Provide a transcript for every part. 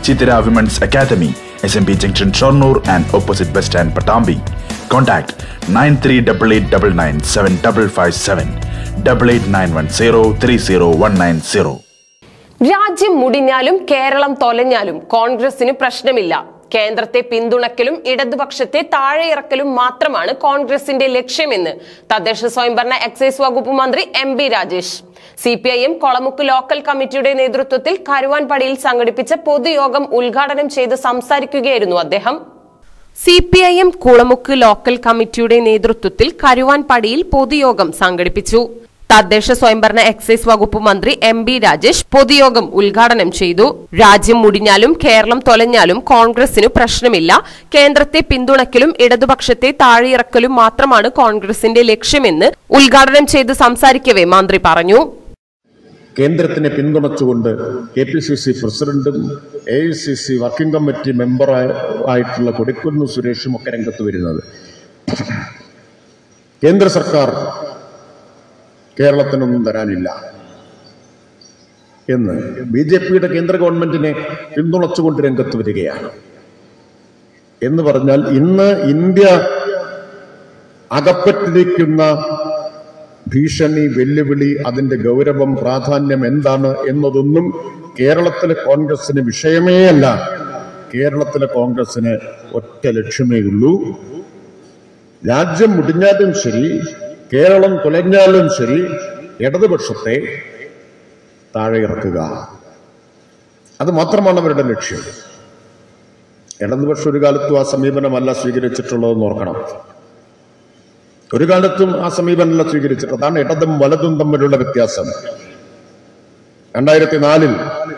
Chitira Women's Academy, SMB Junction Shornur and opposite Bus Stand Patambi. Contact 9388997557 8891030190. രാജ്യം മുടിഞ്ഞാലും കേരളം തൊലഞ്ഞാലും കോൺഗ്രസിന് പ്രശ്നമില്ല കേന്ദ്രത്തെ പിന്തുണക്കലും ഇടതുപക്ഷത്തെ താഴെയിറക്കലും മാത്രമാണ് കോൺഗ്രസിന്റെ ലക്ഷ്യമെന്ന് തദ്ദേശ സ്വയംഭരണ എക്സൈസ് വകുപ്പ് മന്ത്രി M B Rajesh C P I M Kolamukku local കമ്മിറ്റിയുടെ നേതൃത്വത്തിൽ കരുവാൻപടിയിൽ സംഘടിപ്പിച്ച പൊതുയോഗം ഉദ്ഘാടനം ചെയ്ത് സംസാരിക്കുകയായിരുന്നു അദ്ദേഹം C P I M Kulamukku local കമ്മിറ്റിയുടെ നേതൃത്വത്തിൽ കരുവാൻപടിയിൽ പൊതുയോഗം സംഘടിപ്പിച്ചു തദ്ദേശ സ്വയംഭരണ എക്സൈസ് വകുപ്പ് മന്ത്രി എം ബി രാജേഷ് പൊതുയോഗം ഉദ്ഘാടനം ചെയ്തു രാജ്യം മുടിഞ്ഞാലും കേരളം തൊലഞ്ഞാലും കോൺഗ്രസിനു പ്രശ്നമില്ല കേന്ദ്രത്തെ പിന്തുണയ്ക്കലും ഇടതുപക്ഷത്തെ താഴെയിറക്കലും മാത്രമാണ് കോൺഗ്രസിന്റെ ലക്ഷ്യമെന്ന് ഉദ്ഘാടനം ചെയ്ത് സംസാരിക്കവേ മന്ത്രി പറഞ്ഞു കേന്ദ്രത്തിനെ പിന്തുണച്ചുകൊണ്ട് കെ പി സി സി പ്രസിഡന്റും A I C C working committee member ആയിട്ടുള്ള കൊടിക്കുന്ന് സുരേഷും ഒക്കെ രംഗത്ത് വരുന്നത് കേന്ദ്ര സർക്കാർ കേരളത്തിനൊന്നും തരാനില്ല എന്ന് ബി ജെ പിയുടെ കേന്ദ്ര ഗവൺമെന്റിനെ പിന്തുണച്ചുകൊണ്ട് രംഗത്ത് വരികയാണ് എന്ന് പറഞ്ഞാൽ ഇന്ന് ഇന്ത്യ അകപ്പെട്ടിരിക്കുന്ന ഭീഷണി വെല്ലുവിളി അതിന്റെ ഗൗരവം പ്രാധാന്യം എന്താണ് എന്നതൊന്നും കേരളത്തിലെ കോൺഗ്രസിന് വിഷയമേ അല്ല കേരളത്തിലെ കോൺഗ്രസിന് ഒറ്റ ലക്ഷ്യമേ ഉള്ളൂ രാജ്യം മുടിഞ്ഞാലും ശരി കേരളം തുലഞ്ഞാലും ശരി ഇടതുപക്ഷത്തെ താഴെ ഇറക്കുക അത് മാത്രമാണ് അവരുടെ ലക്ഷ്യം ഇടതുപക്ഷം ഒരു കാലത്തും ആ സമീപനമല്ല സ്വീകരിച്ചിട്ടുള്ളതെന്ന് ഓർക്കണം ഒരു കാലത്തും ആ സമീപനമല്ല സ്വീകരിച്ചിട്ട് അതാണ് ഇടതും വലതും തമ്മിലുള്ള വ്യത്യാസം രണ്ടായിരത്തി നാലിൽ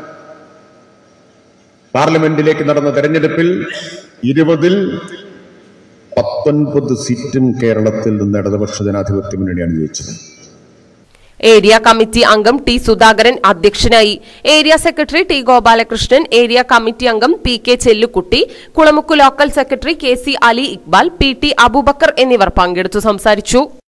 പാർലമെന്റിലേക്ക് നടന്ന തെരഞ്ഞെടുപ്പിൽ ഇരുപതിൽ പത്തൊൻപത് സീറ്റും കേരളത്തിൽ നിന്ന് ഇടതുപക്ഷ ജനാധിപത്യ മുന്നണിയാണ് ജയിച്ചത് ഏരിയ കമ്മിറ്റി അംഗം ടി സുധാകരൻ അധ്യക്ഷനായി area secretary T Gopalakrishnan area committee അംഗം P K Chellukutty Kulamukku local secretary K C Ali Iqbal P T Aboobacker എന്നിവർ പങ്കെടുത്തു സംസാരിച്ചു